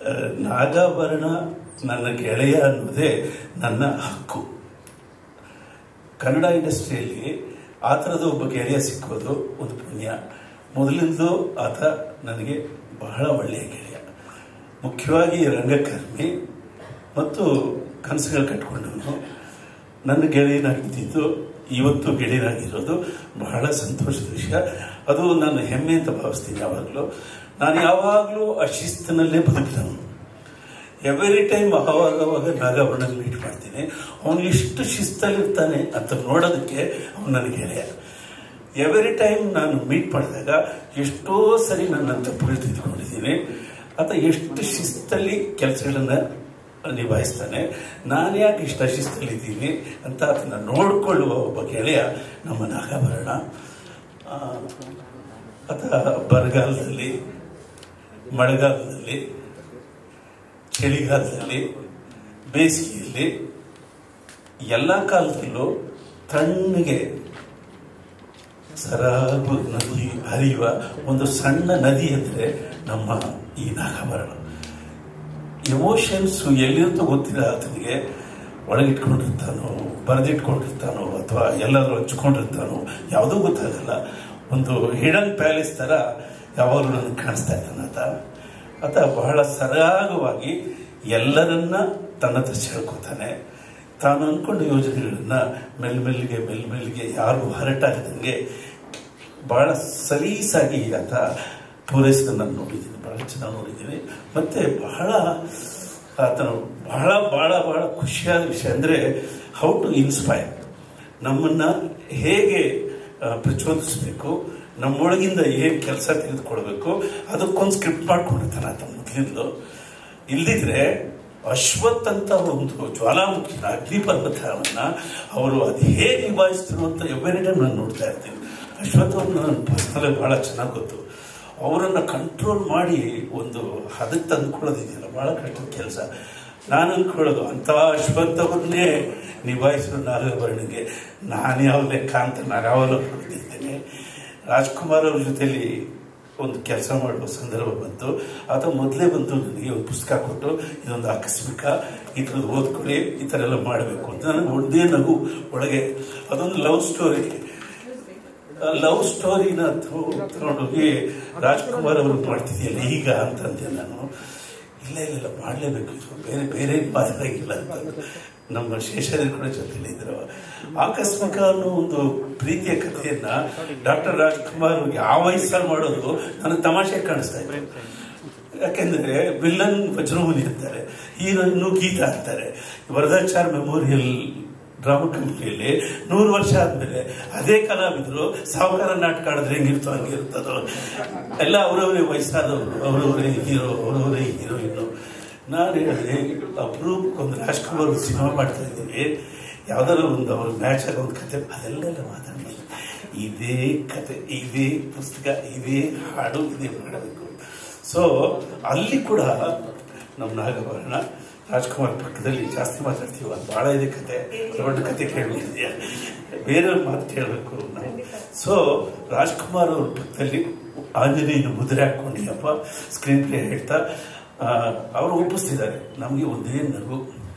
ಆ, ನಾಗಾಭರಣ ನನ್ನ ಗೆಳೆಯ ಅನ್ನೋದೇ ನನ್ನ ಹಕ್ಕು ಕನ್ನಡ ಇಂಡಸ್ಟ್ರಿಯಲ್ಲಿ ಆ ಥರದ ಒಬ್ಬ ಗೆಳೆಯ ಸಿಕ್ಕೋದು ಒಂದು ಪುಣ್ಯ ಮೊದಲಿಂದಲೂ ಆತ ನನಗೆ ಬಹಳ ಒಳ್ಳೆಯ ಗೆಳೆಯ ಮುಖ್ಯವಾಗಿ ರಂಗಕರ್ಮಿ ಮತ್ತು ಕನಸುಗಳು ಕಟ್ಕೊಂಡವನು ನನ್ನ ಗೆಳೆಯನಾಗಿದ್ದು ಇವತ್ತು ಗೆಳೆಯನಾಗಿರೋದು ಬಹಳ ಸಂತೋಷದ ವಿಷಯ ಅದು ನಾನು ಹೆಮ್ಮೆ ಅಂತ ಭಾವಿಸ್ತೀನಿ ಯಾವಾಗಲೂ ನಾನು ಯಾವಾಗಲೂ ಆ ಶಿಸ್ತಿನಲ್ಲೇ ಬದುಕಿದವನು ಎವ್ರಿ ಟೈಮ್ ಅವಾಗ ಅವಾಗ ನಾಗಾಭರಣ ಮೀಟ್ ಮಾಡ್ತೀನಿ ಅವನು ಎಷ್ಟು ಶಿಸ್ತಲ್ಲಿರ್ತಾನೆ ಅಂತ ನೋಡೋದಕ್ಕೆ ಅವನು ನನಗೆ ಗೆಳೆಯ ಎವ್ರಿ ಟೈಮ್ ನಾನು ಮೀಟ್ ಮಾಡಿದಾಗ ಎಷ್ಟೋ ಸರಿ ನನ್ನ ತಪ್ಪುಗಳು ತಿದ್ಕೊಂಡಿದ್ದೀನಿ ಆತ ಎಷ್ಟು ಶಿಸ್ತಲ್ಲಿ ಕೆಲಸಗಳನ್ನು ನಿಭಾಯಿಸ್ತಾನೆ ನಾನು ಯಾಕೆ ಇಷ್ಟ ಶಿಸ್ತಲ್ಲಿದ್ದೀನಿ ಅಂತ ಅದನ್ನು ನೋಡಿಕೊಳ್ಳುವ ಒಬ್ಬ ಗೆಳೆಯ ನಮ್ಮ ನಾಗಾಭರಣ ಆ, ಆತ ಬರಗಾಲದಲ್ಲಿ ಮಳೆಗಾಲದಲ್ಲಿ ಚಳಿಗಾಲದಲ್ಲಿ ಬೇಸಿಗೆಯಲ್ಲಿ ಎಲ್ಲ ಕಾಲದಲ್ಲೂ ತಣ್ಣಗೆ ಸರಾಗು ನದಿ ಹರಿಯುವ ಒಂದು ಸಣ್ಣ ನದಿ ಅಂದರೆ ನಮ್ಮ ಈ ನಾಗಾಭರಣ ಎಮೋಷನ್ಸ್ ಎಲ್ಲಿರುತ್ತೋ ಗೊತ್ತಿಲ್ಲ ಆತನಿಗೆ ಒಳಗಿಟ್ಕೊಂಡಿರ್ತಾನೋ ಬರೆದಿಟ್ಕೊಂಡಿರ್ತಾನೋ ಅಥವಾ ಎಲ್ಲಾದರೂ ಹಂಚ್ಕೊಂಡಿರ್ತಾನೋ ಯಾವುದೂ ಗೊತ್ತಾಗಲ್ಲ ಒಂದು ಹಿಡನ್ ಪ್ಯಾಲೇಸ್ ಥರ ಯಾವಾಗಲೂ ನನಗೆ ಕಾಣಿಸ್ತಾ ಇರ್ತಾನೆ ಆತ ಆತ ಬಹಳ ಸರಾಗವಾಗಿ ಎಲ್ಲರನ್ನ ತನ್ನ ಹತ್ರ ಸೆಳ್ಕೊತಾನೆ ತಾನು ಅಂದ್ಕೊಂಡ ಯೋಜನೆಗಳನ್ನ ಮೆಲ್ಮೆಲ್ಲಿಗೆ ಮೆಲ್ಮೆಲ್ಲಿಗೆ ಯಾರಿಗೂ ಹರಟಾಗದಂಗೆ ಬಹಳ ಸಲೀಸಾಗಿ ಆತ ಪೂರೈಸಿದ ನಾನು ನೋಡಿದ್ದೀನಿ ಬಹಳ ಚೆನ್ನಾಗಿ ನೋಡಿದ್ದೀನಿ ಮತ್ತೆ ಬಹಳ ಆತನು ಬಹಳ ಬಹಳ ಬಹಳ ಖುಷಿಯಾದ ವಿಷಯ ಅಂದರೆ ಹೌ ಟು ಇನ್ಸ್ಪೈರ್ ನಮ್ಮನ್ನ ಹೇಗೆ ಆ, ಪ್ರಚೋದಿಸಬೇಕು ನಮ್ಮೊಳಗಿಂದ ಏನು ಕೆಲಸ ತೆಗೆದುಕೊಳ್ಬೇಕು ಅದಕ್ಕೊಂದು ಸ್ಕ್ರಿಪ್ಟ್ ಮಾಡ್ಕೊಂಡಿರ್ತಾನೆ ಆತ ಮೊದಲಿಂದಲೂ ಇಲ್ದಿದ್ರೆ ಅಶ್ವಥ್ ಅಂತ ಒಂದು ಜ್ವಾಲಾಮುಖಿನ ಅಗ್ನಿ ಪರ್ವತವನ್ನ ಅವರು ಅದು ಹೇಗೆ ನಿಭಾಯಿಸ್ತಿರು ಅಂತ ಎವ್ರಿ ಟೈಮ್ ನಾನು ನೋಡ್ತಾ ಇರ್ತೀನಿ ಅಶ್ವಥ್ ಅವ್ರನ್ನ ನನ್ನ ಪರ್ಸನಲ್ ಬಹಳ ಚೆನ್ನಾಗಿ ಗೊತ್ತು ಅವರನ್ನು ಕಂಟ್ರೋಲ್ ಮಾಡಿ ಒಂದು ಹದಕ್ಕೆ ತಂದ್ಕೊಳ್ಳೋದಿದೆಯಲ್ಲ ಬಹಳ ಕಷ್ಟದ ಕೆಲಸ ನಾನು ಅಂದ್ಕೊಳ್ಳೋದು ಅಂಥ ಅಶ್ವಥ್ ಅವ್ರನ್ನೇ ನಿಭಾಯಿಸೋ ನಾಗಭರಣಿಗೆ ನಾನು ಯಾವ ಲೆಕ್ಕ ಅಂತ ನಾನು ಯಾವಾಗಲೂ ಹೊರಟಿದ್ದೇನೆ ರಾಜ್ಕುಮಾರ್ ಅವ್ರ ಜೊತೆಲಿ ಒಂದು ಕೆಲಸ ಮಾಡುವ ಸಂದರ್ಭ ಬಂತು ಆತ ಮೊದಲೇ ಬಂದು ನನಗೆ ಒಂದು ಪುಸ್ತಕ ಕೊಟ್ಟು ಇದೊಂದು ಆಕಸ್ಮಿಕ ಈ ಥರದ್ದು ಓದ್ಕೊಳ್ಳಿ ಈ ಥರ ಎಲ್ಲ ಮಾಡಬೇಕು ಅಂತ ನನಗೆ ಒಂದೇ ನಗು ಒಳಗೆ ಅದೊಂದು ಲವ್ ಸ್ಟೋರಿ ಲವ್ ಸ್ಟೋರಿನ ತಗೊಂಡೋಗಿ ರಾಜ್ಕುಮಾರ್ ಅವರು ಮಾಡ್ತಿದೆಯಲ್ಲ ಈಗ ಅಂತಂದೆ ನಾನು ಇಲ್ಲ ಇಲ್ಲ ಇಲ್ಲ ಮಾಡಲೇಬೇಕು ಇದು ಬೇರೆ ಬೇರೆ ಮಾತಾಗಿಲ್ಲ ಅಂತ ನಮ್ಮ ಶೇಷಾದ್ರಿ ಕೂಡ ಜೊತೆಲಿ ಇದ್ರು ಆಕಸ್ಮಿಕ ಅನ್ನೋ ಒಂದು ಪ್ರೀತಿಯ ಕಥೆಯನ್ನ ಡಾಕ್ಟರ್ ರಾಜ್ಕುಮಾರ್ ಯಾವ ವಯಸ್ಸಲ್ಲಿ ಮಾಡೋದು ನನಗೆ ತಮಾಷೆ ಕಾಣಿಸ್ತಾ ಇತ್ತು ಯಾಕೆಂದ್ರೆ ವಿಲ್ಲನ್ ವಜ್ರಮುನಿ ಅಂತಾರೆ ಹೀರೋಯಿನ್ನು ಗೀತಾ ಅಂತಾರೆ ವರದಾಚಾರ್ ಮೆಮೋರಿಯಲ್ ಡ್ರಾಮಾ ಕಂಪ್ನಿಯಲ್ಲಿ ನೂರು ವರ್ಷ ಆದ್ಮೇಲೆ ಅದೇ ಕಲಾವಿದರು ಸಾಹುಕಾರ ನಾಟಕ ಆಡಿದ್ರೆ ಹೆಂಗಿರ್ತೋ ಹಂಗಿರ್ತದೋ ಎಲ್ಲ ಅವರವರೇ ವಯಸ್ಸಾದವರು ಅವರವರೇ ಹೀರೋ ಅವರವರೇ ಹೀರೋಯಿನ್ನು ನಾನು ಹೇಳಿದೆ ಅಪರೂಪಕ್ಕೆ ಒಂದು ರಾಜ್ಕುಮಾರ್ ಸಿನಿಮಾ ಮಾಡ್ತಾ ಇದ್ದೀವಿ ಯಾವ್ದಾದ್ರು ಒಂದು ಅವ್ರ ಮ್ಯಾಚ್ ಆಗೋ ಒಂದು ಕತೆ ಅದೆಲ್ಲ ಮಾತಾಡಿ ಇದೇ ಕತೆ ಇದೇ ಪುಸ್ತಕ ಇದೇ ಹಾಡು ಇದೇ ಮಾಡಬೇಕು ಸೊ ಅಲ್ಲಿ ಕೂಡ ನಮ್ಮ ನಾಗಭರಣ ರಾಜ್ಕುಮಾರ್ ಪಕ್ಕದಲ್ಲಿ ಜಾಸ್ತಿ ಮಾತಾಡ್ತೀವಿ ಅದು ಭಾಳ ಇದೆ ಕತೆ ದೊಡ್ಡ ಕತೆ ಕೇಳಬೇಕಿದೆಯಾ ಬೇರೆ ಮಾತು ಕೇಳಬೇಕು ನಾವು ಸೊ ರಾಜ್ಕುಮಾರ್ ಅವ್ರ ಪಕ್ಕದಲ್ಲಿ ಆಂಜನೇಯನ ಮುದ್ರೆ ಹಾಕೊಂಡಿಯಪ್ಪ ಸ್ಕ್ರೀನ್ ಪ್ಲೇ ಹೇಳ್ತಾ ಆ, ಅವರು ಒಪ್ಪಿಸ್ತಿದ್ದಾರೆ ನಮಗೆ ಒಂದೇ ನಗು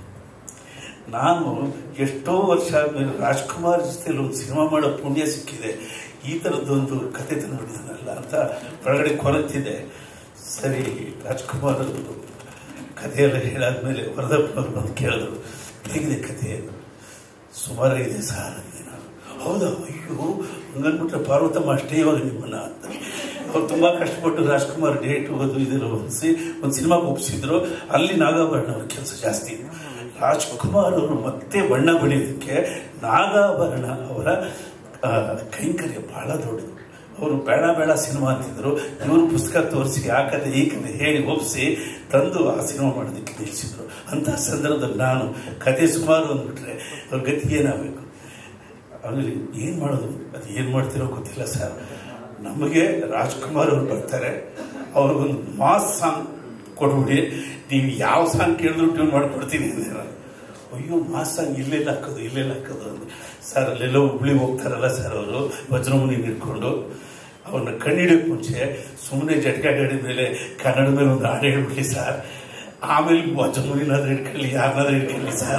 ನಾನು ಎಷ್ಟೋ ವರ್ಷ ಆದ್ಮೇಲೆ ರಾಜ್ಕುಮಾರ್ ಜೊತೆಲಿ ಒಂದು ಸಿನಿಮಾ ಮಾಡೋ ಪುಣ್ಯ ಸಿಕ್ಕಿದೆ ಈ ಥರದ್ದೊಂದು ಕತೆ ತಂದುಬಿಟ್ಟಿದ್ದಾನಲ್ಲ ಅಂತ ಒಳಗಡೆ ಕೊರತಿದೆ ಸರಿ ರಾಜ್ಕುಮಾರ್ ಅವರು ಕಥೆಯೆಲ್ಲ ಹೇಳಾದ್ಮೇಲೆ ವರದಪ್ಪನವ್ರು ಬಂದು ಕೇಳಿದ್ರು ಹೇಗಿದೆ ಕಥೆ ಸುಮಾರು ಇದೆ ಸರ್ ಅಂದೆ ನಾನು ಹೌದಾ ಅಯ್ಯೋ ಹಂಗನ್ಬಿಟ್ರೆ ಪಾರ್ವತಮ್ಮ ಅಷ್ಟೇ ಇವಾಗ ನಿಮ್ಮನ್ನ ಅಂತ ಅವ್ರು ತುಂಬಾ ಕಷ್ಟಪಟ್ಟು ರಾಜ್ಕುಮಾರ್ ಡೇಟ್ ಅದು ಇದೆಲ್ಲ ಹೊಂದಿಸಿ ಒಂದು ಸಿನಿಮಾಗೆ ಒಪ್ಪಿಸಿದ್ರು ಅಲ್ಲಿ ನಾಗಾಭರಣ ಅವ್ರ ಕೆಲಸ ಜಾಸ್ತಿ ರಾಜ್ಕುಮಾರ್ ಅವರು ಮತ್ತೆ ಬಣ್ಣ ಬಳಿಯೋದಕ್ಕೆ ನಾಗಾಭರಣ ಅವರ ಆ, ಕೈಂಕರ್ಯ ಬಹಳ ದೊಡ್ಡದು ಅವರು ಬೇಡ ಬೇಡ ಸಿನಿಮಾ ಅಂತಿದ್ರು ಇವರು ಪುಸ್ತಕ ತೋರಿಸಿ ಆ ಕತೆ ಈ ಕತೆ ಹೇಳಿ ಒಪ್ಪಿಸಿ ತಂದು ಆ ಸಿನಿಮಾ ಮಾಡೋದಕ್ಕೆ ನಿಲ್ಲಿಸಿದ್ರು ಅಂತಹ ಸಂದರ್ಭದಲ್ಲಿ ನಾನು ಕತೆ ಸುಮಾರು ಅಂದ್ಬಿಟ್ರೆ ಅವ್ರ ಗತಿಗೆ ಏನಾಗಬೇಕು ಆಮೇಲೆ ಏನು ಮಾಡೋದು ಅದು ಏನು ಮಾಡ್ತಿರೋ ಗೊತ್ತಿಲ್ಲ ಸರ್ ನಮಗೆ ರಾಜ್ಕುಮಾರ್ ಅವ್ರು ಬರ್ತಾರೆ ಅವ್ರಿಗೊಂದು ಮಾಸ್ ಸಾಂಗ್ ಕೊಡ್ಬಿಡಿ ನೀವು ಯಾವ ಸಾಂಗ್ ಕೇಳಿದ್ರು ಟ್ಯೂನ್ ಮಾಡ್ಕೊಡ್ತೀನಿ ಅಂದೆ ನಾನು ಅಯ್ಯೋ ಮಾಸ್ ಸಾಂಗ್ ಇಲ್ಲೆಲ್ಲ ಹಾಕೋದು ಇಲ್ಲೆಲ್ಲ ಹಾಕೋದು ಅಂದ್ರೆ ಸರ್ ಅಲ್ಲೆಲ್ಲೋ ಹುಬ್ಳಿಗೆ ಹೋಗ್ತಾರಲ್ಲ ಸರ್ ಅವರು ವಜ್ರಮುನಿ ಹಿಡ್ಕೊಂಡು ಅವ್ರನ್ನ ಕಣ್ಣಿಡೋಕೆ ಮುಂಚೆ ಸುಮ್ಮನೆ ಜಟ್ಕ ಗಾಡಿ ಮೇಲೆ ಕನ್ನಡ ಮೇಲೆ ಒಂದು ಹಾಡು ಹೇಳ್ಬಿಡಿ ಸರ್ ಆಮೇಲೆ ವಚನೂರಿನಾದ್ರೂ ಹಿಡ್ಕೊಳ್ಳಿ ಯಾರನ್ನಾದ್ರೂ ಹಿಡ್ಕೊಳ್ಳಿ ಸರ್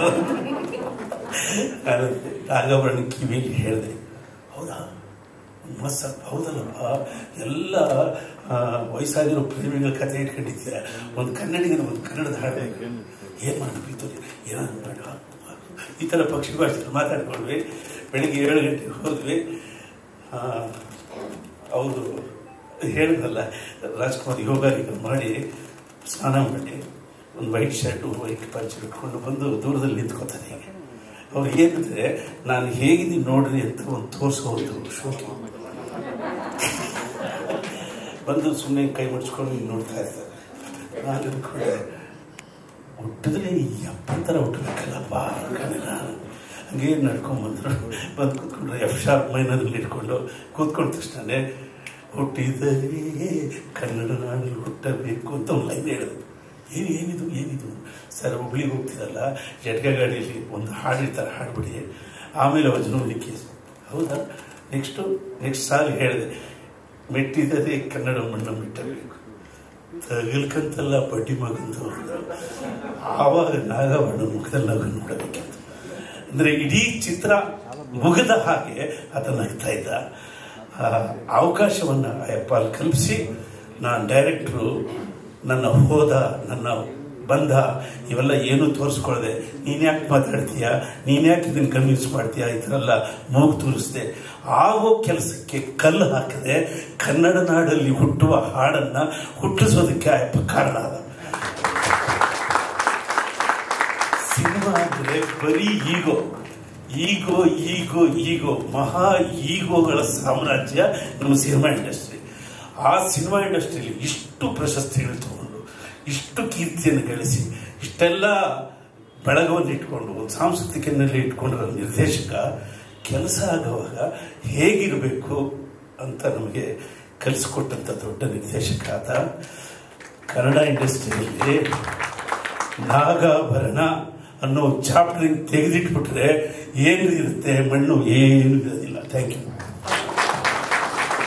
ನಾನು ರಾಘವರನ್ನ ಕಿವಿಯಲ್ಲಿ ಹೇಳಿದೆ ಹೌದಾ ಮಸ್ತ್ ಹೌದಲ್ಲಪ್ಪ ಎಲ್ಲ ಆ, ವಯಸ್ಸಾಗಿರೋ ಪ್ರೇಮಿಗಳ ಕಥೆ ಇಟ್ಕೊಂಡಿದ್ದೀರ ಒಂದು ಕನ್ನಡಿಗನ ಒಂದು ಕನ್ನಡದ ಹಾಡಬೇಕು ಏನು ಮಾಡಬೇಕು ಏನಾದ್ರು ಬೇಡ ಈ ಥರ ಪಕ್ಷಿ ಭಾಷೆ ಮಾತಾಡ್ಕೊಂಡ್ವಿ ಬೆಳಿಗ್ಗೆ ಏಳು ಗಂಟೆಗೆ ಹೋದ್ವಿ ಅವರು ಹೇಳಿದ್ನಲ್ಲ ರಾಜ್ಕುಮಾರ್ ಯೋಗಾರಿಗ ಮಾಡಿ ಸ್ನಾನ ಮಾಡಿ ಒಂದು ವೈಟ್ ಶರ್ಟು ವೈಟ್ ಪಂಚ್ ಇಟ್ಕೊಂಡು ಬಂದು ದೂರದಲ್ಲಿ ನಿಂತ್ಕೋತಾನೆ ಹೀಗೆ ಅವ್ರು ಏನಂದ್ರೆ ನಾನು ಹೇಗಿದ್ದೀನಿ ನೋಡ್ರಿ ಅಂತ ಒಂದು ತೋರಿಸೋದು ಶೋಕಿ ಬಂದು ಸುಮ್ಮನೆ ಕೈ ಮುಡ್ಸ್ಕೊಂಡು ಹಿಂಗ್ ನೋಡ್ತಾ ಇರ್ತಾರೆ ನಾನು ಅಂದ್ಕೊಂಡೆ ಹುಟ್ಟಿದ್ರೆ ಎಪ್ಪತ್ತರ ಹುಟ್ಟಬೇಕಲ್ಲಪ್ಪ ಕನ್ನಡ ಹಂಗೆ ನಡ್ಕೊಂಬಂದ್ರು ಬಂದು ಕೂತ್ಕೊಂಡ್ರೆ ಎಫ್ ಶಾರ್ಪ್ ಮೈನದಲ್ಲಿ ಇಟ್ಕೊಂಡು ಕೂತ್ಕೊಂಡ ತಕ್ಷಣ ಹುಟ್ಟಿದರೆ ಕನ್ನಡ ನಾಡಲ್ಲಿ ಹುಟ್ಟಬೇಕು ಅಂತ ಒಂದು ಲೈನ್ ಹೇಳಿದ್ರು ಏನು ಏನಿದು ಏನಿದು ಸರ್ ಹುಬ್ಳಿಗೆ ಹೋಗ್ತಿರಲ್ಲ ಜಟ್ಕ ಗಾಡಿಯಲ್ಲಿ ಒಂದು ಹಾಡಿರ್ತಾರೆ ಹಾಡ್ಬಿಡಿ ಆಮೇಲೆ ವಚನೋಲಿಕ್ಕೆ ಹೌದಾ ನೆಕ್ಸ್ಟು ನೆಕ್ಸ್ಟ್ ಸಾಲ ಹೇಳಿದೆ ಮೆಟ್ಟಿದರೆ ಕನ್ನಡ ಮಣ್ಣು ಮೆಟ್ಟಬೇಕು ತಗಲ್ಕಂತಲ್ಲ ಬಡ್ಡಿ ಮಗಂದು ಅಂದ್ರು. ಆವಾಗ ನಾಗವಣ್ಣ ಮುಖದಲ್ಲಿ ನಗು ನೋಡಬೇಕಿತ್ತು ಅಂದ್ರೆ ಇಡೀ ಚಿತ್ರ ಮುಗಿದ ಹಾಗೆ ಅದನ್ನ ನಗ್ತಾ ಇದ್ದ ಆ ಅವಕಾಶವನ್ನ ಅಯ್ಯಪ್ಪ ಅಲ್ಲಿ ಕಲ್ಪಿಸಿ ನಾನು ಡೈರೆಕ್ಟ್ರು ನನ್ನ ಹೋದ ನನ್ನ ಬಂಧ ಇವೆಲ್ಲ ಏನು ತೋರಿಸ್ಕೊಳ್ದೆ ನೀನ್ ಯಾಕೆ ಮಾತಾಡ್ತೀಯ ನೀನ್ ಯಾಕೆ ಇದನ್ನ ಕನ್ವಿನ್ಸ್ ಮಾಡ್ತೀಯ ಈ ಥರ ಎಲ್ಲ ಮೂಗು ತೋರಿಸ್ದೆ ಆಗೋ ಕೆಲಸಕ್ಕೆ ಕಲ್ಲು ಹಾಕದೆ ಕನ್ನಡ ನಾಡಲ್ಲಿ ಹುಟ್ಟುವ ಹಾಡನ್ನ ಹುಟ್ಟಿಸೋದಕ್ಕೆ ಅಯ್ಯಪ್ಪ ಕಾರಣ ಅದ ಸಿನಿಮಾ ಅಂದ್ರೆ ಬರೀ ಈಗೋ ಈಗೋ ಈಗೋ ಈಗೋ ಮಹಾ ಈಗೋಗಳ ಸಾಮ್ರಾಜ್ಯ ನಮ್ಮ ಸಿನಿಮಾ ಇಂಡಸ್ಟ್ರಿ ಆ ಸಿನಿಮಾ ಇಂಡಸ್ಟ್ರಿಯಲ್ಲಿ ಇಷ್ಟು ಪ್ರಶಸ್ತಿಗಳು ತಗೊಂಡು ಇಷ್ಟು ಕೀರ್ತಿಯನ್ನು ಗಳಿಸಿ ಇಷ್ಟೆಲ್ಲ ಬೆಳಗವನ್ನು ಇಟ್ಕೊಂಡು ಒಂದು ಸಾಂಸ್ಕೃತಿಕ ಹಿನ್ನೆಲೆ ಇಟ್ಕೊಂಡಿರೋ ನಿರ್ದೇಶಕ ಕೆಲಸ ಆಗುವಾಗ ಹೇಗಿರಬೇಕು ಅಂತ ನಮಗೆ ಕಲಿಸ್ಕೊಟ್ಟಂಥ ದೊಡ್ಡ ನಿರ್ದೇಶಕ ಆತ ಕನ್ನಡ ಇಂಡಸ್ಟ್ರಿಯಲ್ಲಿ ನಾಗಾಭರಣ ಅನ್ನೋ ಚಾಪ್ಟರ್ ತೆಗೆದಿಟ್ಬಿಟ್ರೆ ಏನು ಇರುತ್ತೆ ಮಣ್ಣು ಏನು ಇರೋದಿಲ್ಲ ಥ್ಯಾಂಕ್ ಯು